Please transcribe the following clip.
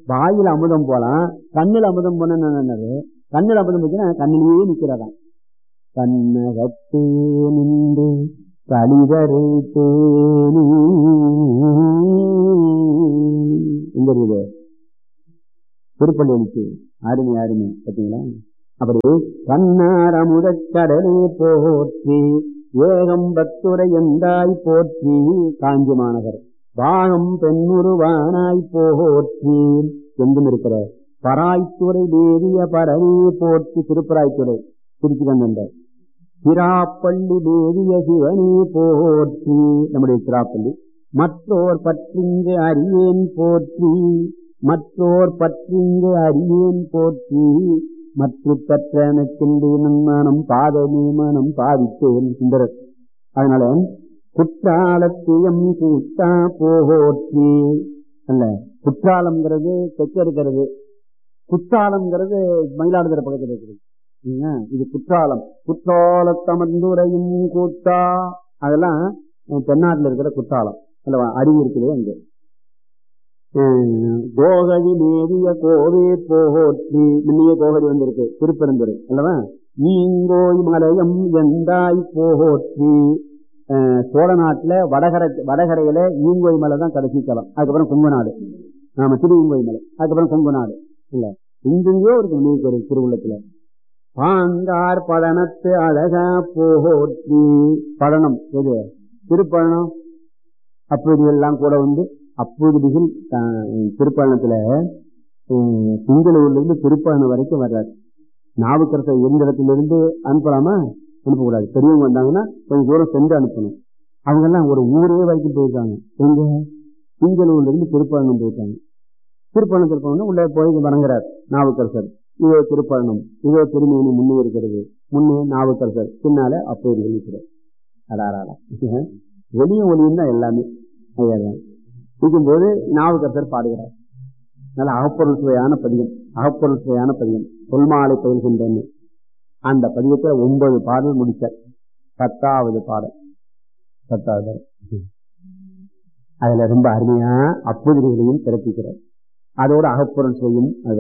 வாயில் அமுதம் போலாம் கண்ணில் அமுதம் போன என்னது கண்ணில் அமுதம் போச்சுன்னா கண்ணிலேயே நிக்கிறதாம் கண்ணகத்தே நின்று கலிதரு தேனி எங்க இருக்குது திருப்பள்ளி அளிச்சு அருமை அருமை பார்த்தீங்களா அப்படி கண்ணார் அமுதக்கடலே போற்றி ஏகம் பத்துரை எந்தாய் போற்றி காஞ்சி மாநகர் பாகம் பெண்ணுருவானாய் போற்றி எங்கும் இருக்கிற பராய்த்துறை தேவிய பரவே போற்றி திருப்பராய்த்துறை திருச்சி கண்ட திராப்பள்ளி தேவிய சிவனே போற்றி நம்முடைய திராப்பள்ளி மற்றோர் பற்றிங்கு அறியேன் போற்றி மற்றோர் பற்றிங்கு அறியேன் போற்றி மற்ற பெற்றனக்கின்றி மனம் பாதமே மனம் பாதித்தேன் சுந்தரர் அதனால குற்றாலத்தியம் கூட்டா போற்றி அல்ல குற்றாலம்ங்கிறது தெற்க இருக்கிறது குற்றாலம்ங்கிறது மயிலாடுதுறை பக்கத்தில் இருக்கிறது சரிங்களா? இது குற்றாலம் குற்றாலத்தமர்ந்துரையும் கூட்டா அதெல்லாம் அஹ், தென்னாட்டுல இருக்கிற குற்றாலம் அல்லவா அருவி இருக்குது அங்க அஹ், கோகழி மேவிய கோவே போற்றி முன்னிய கோகழி வந்திருக்கு திருப்பெருந்துறை அல்லவா நீங்கோய் மலையம் எந்தாய் போற்றி அஹ், சோழ நாட்டுல வடகரை வடகரையில ஈங்கோய் மலை தான் கடைசி தலம் அதுக்கப்புறம் கொங்கு நாடு ஆமா திருவீங்கோய் மலை அதுக்கப்புறம் கொங்கு நாடு இல்ல இங்கெங்கயோ இருக்கு நீங்க ஒரு திருவுள்ளத்துல பாங்கார் படனத்து அழகா போற்றி படனம் எது திருப்பழனம் அப்படி எல்லாம் கூட வந்து அப்பொழுதுகள் திருப்பழனத்துல சிங்களூர்ல இருந்து திருப்பழனம் வரைக்கும் வர்றாரு நாவுக்கரசர் எந்த இடத்துல இருந்து அனுப்பலாமா அனுப்பக்கூடாது பெரியவங்க வந்தாங்கன்னா கொஞ்சம் தூரம் சென்று அனுப்பணும் அவங்க எல்லாம் ஒரு ஊரே வரைக்கும் போயிருக்காங்க எங்க சிங்களூர்ல இருந்து திருப்பழனம் போயிருக்காங்க திருப்பழனத்தில் போனோம்னா உள்ளே போய் வணங்குறார் நாவுக்கரசர் இதோ திருப்பழனம் இதோ திருமேனி முன்னே இருக்கிறது முன்னே நாவுக்கரசர் பின்னால அப்போது இருக்கிறார் அடாராடா வெளிய ஒளியும் தான் எல்லாமே அதுதான் இருக்கும்போது நாவுக்கரசர் பாடுகிறார் நல்ல அகப்பொருள் சுவையான பதியம் அகப்பொருள் சுவையான பதியம் தொல்மாலை பயில்கின்றன அந்த பதியத்துல ஒன்பது பாடல் முடிச்சார் பத்தாவது பாடல் பத்தாவது பாடல். அதுல ரொம்ப அருமையா அப்புதிரிகளையும் பிறப்பிக்கிறார் அதோட அகப்பொருள் சுவையும் அது